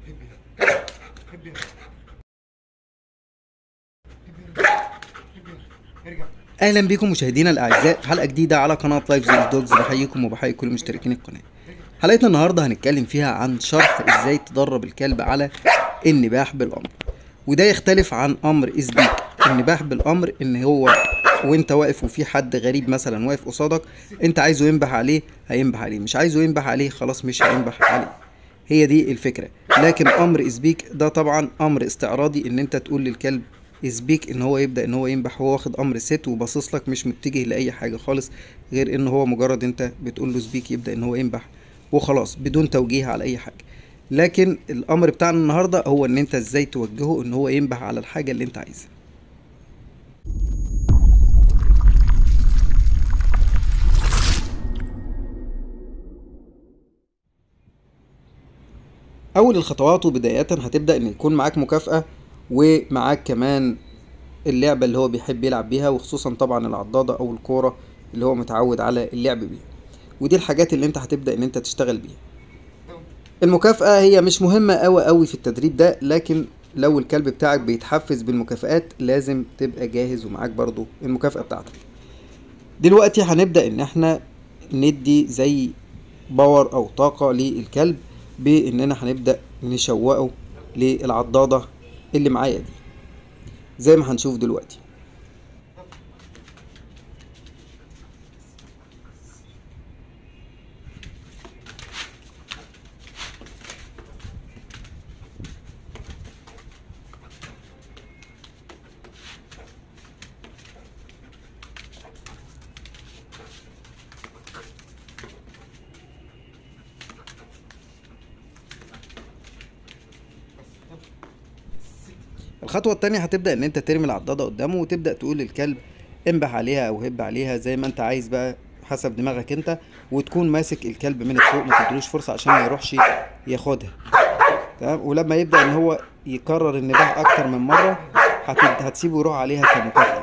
اهلا بكم مشاهدينا الاعزاء في حلقه جديده على قناه لايف زي دوجز بحييكم وبحيي كل مشتركين القناه حلقتنا النهارده هنتكلم فيها عن شرح ازاي تدرب الكلب على النباح بالامر وده يختلف عن امر اسبيك النباح بالامر ان هو وانت واقف وفي حد غريب مثلا واقف قصادك انت عايزه ينبح عليه هينبح عليه مش عايزه ينبح عليه خلاص مش هينبح عليه هي دي الفكره لكن امر اسبيك ده طبعا امر استعراضي ان انت تقول للكلب اسبيك ان هو يبدا ان هو ينبح هو واخد امر ست وباصص لك مش متجه لاي حاجه خالص غير ان هو مجرد انت بتقول له سبيك يبدا ان هو ينبح وخلاص بدون توجيه على اي حاجه لكن الامر بتاعنا النهارده هو ان انت ازاي توجهه ان هو ينبح على الحاجه اللي انت عايزها اول الخطوات وبدايه هتبدا ان يكون معاك مكافاه ومعاك كمان اللعبه اللي هو بيحب يلعب بيها وخصوصا طبعا العضاده او الكوره اللي هو متعود على اللعب بيها ودي الحاجات اللي انت هتبدا ان انت تشتغل بيها المكافاه هي مش مهمه قوي قوي في التدريب ده لكن لو الكلب بتاعك بيتحفز بالمكافآت لازم تبقى جاهز ومعاك برضو المكافأة بتاعتك دلوقتي هنبدأ ان احنا ندي زي باور او طاقة للكلب باننا هنبدأ نشوقه للعضادة اللي معايا دي زي ما هنشوف دلوقتي الخطوة التانية هتبدأ إن أنت ترمي العضادة قدامه وتبدأ تقول للكلب انبح عليها أو هب عليها زي ما أنت عايز بقى حسب دماغك أنت وتكون ماسك الكلب من الفوق ما تدلوش فرصة عشان ما يروحش ياخدها تمام ولما يبدأ إن هو يكرر النباح أكتر من مرة هت- هتسيبه يروح عليها كمكافأة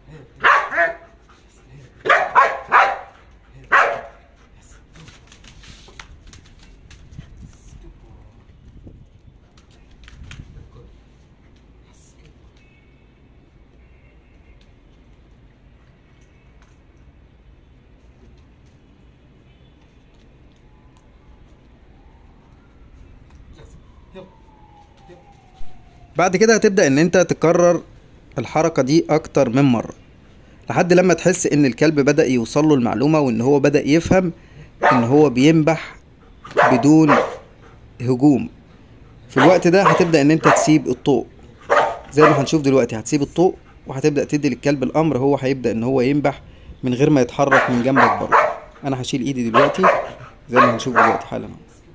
بعد كده هتبدأ ان انت تكرر الحركة دي اكتر من مرة لحد لما تحس ان الكلب بدأ يوصل له المعلومة وان هو بدأ يفهم ان هو بينبح بدون هجوم في الوقت ده هتبدأ ان انت تسيب الطوق زي ما هنشوف دلوقتي هتسيب الطوق وهتبدأ تدي للكلب الامر هو هيبدأ ان هو ينبح من غير ما يتحرك من جنبك برضه انا هشيل ايدي دلوقتي زي ما هنشوف دلوقتي حالا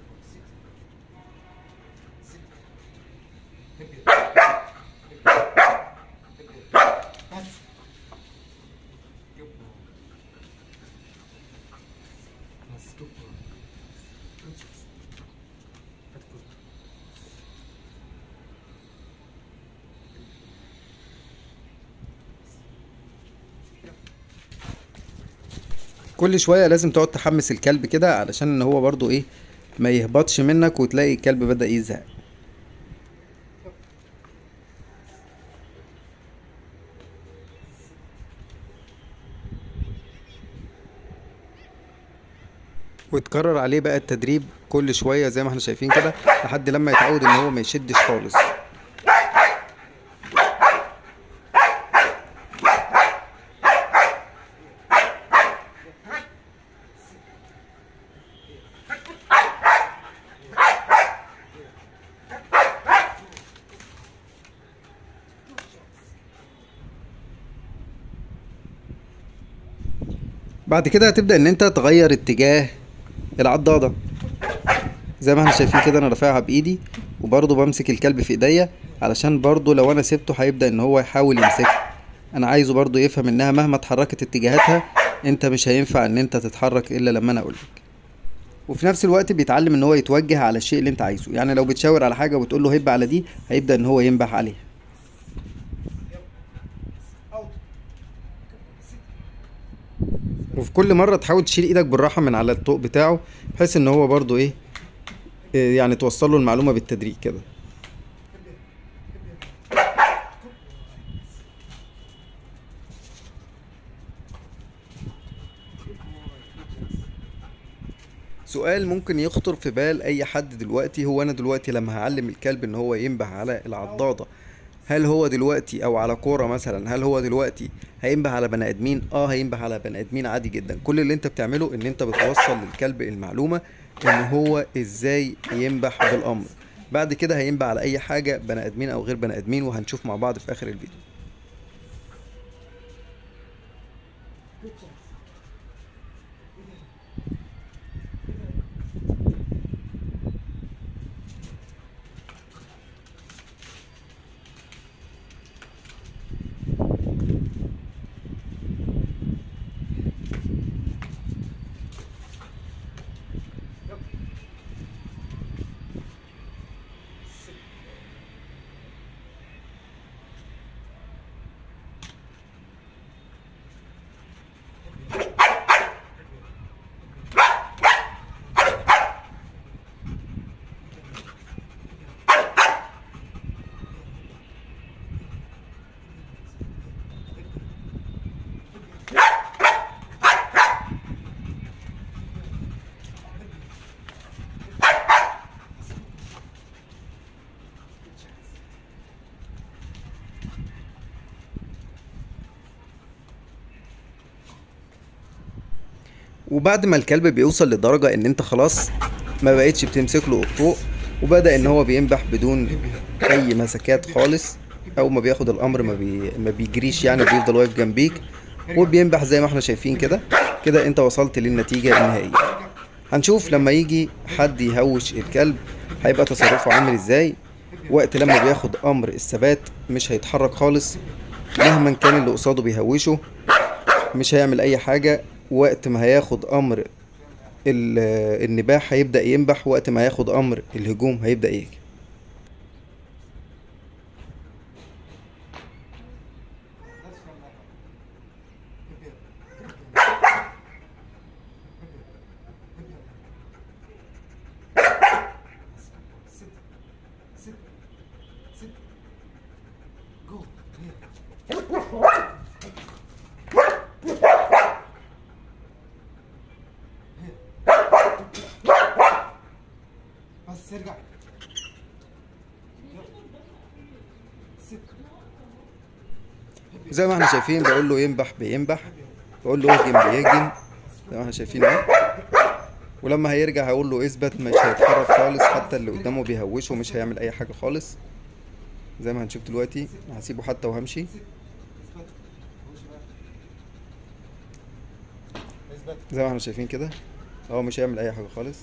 كل شويه لازم تقعد تحمس الكلب كده علشان ان هو برضو ايه ما يهبطش منك وتلاقي الكلب بدأ يزهق وتكرر عليه بقى التدريب كل شويه زي ما احنا شايفين كده لحد لما يتعود ان هو ما يشدش خالص بعد كده هتبدأ ان انت تغير اتجاه العضادة زي ما احنا شايفين كده انا رافعها بايدي وبرضه بمسك الكلب في ايديا علشان برضه لو انا سبته هيبدأ ان هو يحاول يمسكها انا عايزه برضه يفهم انها مهما اتحركت اتجاهاتها انت مش هينفع ان انت تتحرك الا لما انا اقولك وفي نفس الوقت بيتعلم ان هو يتوجه على الشيء اللي انت عايزه يعني لو بتشاور على حاجه وبتقول له هب على دي هيبدا ان هو ينبح عليها وفي كل مره تحاول تشيل ايدك بالراحه من على الطوق بتاعه بحيث ان هو برضو ايه إيه يعني توصل له المعلومة بالتدريج كده سؤال ممكن يخطر في بال اي حد دلوقتي هو انا دلوقتي لما هعلم الكلب ان هو ينبه على العضاضة هل هو دلوقتي او على كورة مثلا هل هو دلوقتي هينبه على بني ادمين اه هينبه على بني ادمين عادي جدا كل اللي انت بتعمله ان انت بتوصل للكلب المعلومة ان هو ازاي ينبح بالامر بعد كده هينبه على اي حاجة بني ادمين او غير بني ادمين وهنشوف مع بعض في اخر الفيديو وبعد ما الكلب بيوصل لدرجة ان انت خلاص ما بقتش بتمسك له الطوق وبدأ ان هو بينبح بدون اي مسكات خالص او ما بياخد الامر ما, بي... ما بيجريش يعني بيفضل واقف جنبيك وبينبح زي ما احنا شايفين كده كده انت وصلت للنتيجة النهائية هنشوف لما يجي حد يهوش الكلب هيبقى تصرفه عامل ازاي وقت لما بياخد امر الثبات مش هيتحرك خالص مهما كان اللي قصاده بيهوشه مش هيعمل اي حاجة وقت ما هياخد امر ال- النباح هيبدأ ينبح وقت ما هياخد امر الهجوم هيبدأ يهجم بس ارجع زي ما احنا شايفين بقول له ينبح بينبح بقول له اهجم بيهجم زي ما احنا شايفين اهو ولما هيرجع هقول له اثبت مش هيتحرك خالص حتى اللي قدامه بيهوشه مش هيعمل اي حاجه خالص زي ما هنشوف دلوقتي هسيبه حتى وهمشي اثبت زي ما احنا شايفين كده هو مش هيعمل اي حاجه خالص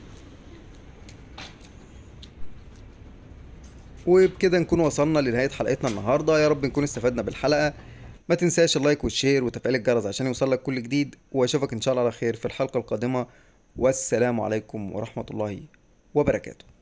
وبكده نكون وصلنا لنهايه حلقتنا النهارده يا رب نكون استفدنا بالحلقه ما تنساش اللايك والشير وتفعيل الجرس عشان يوصلك كل جديد واشوفك ان شاء الله على خير في الحلقه القادمه والسلام عليكم ورحمه الله وبركاته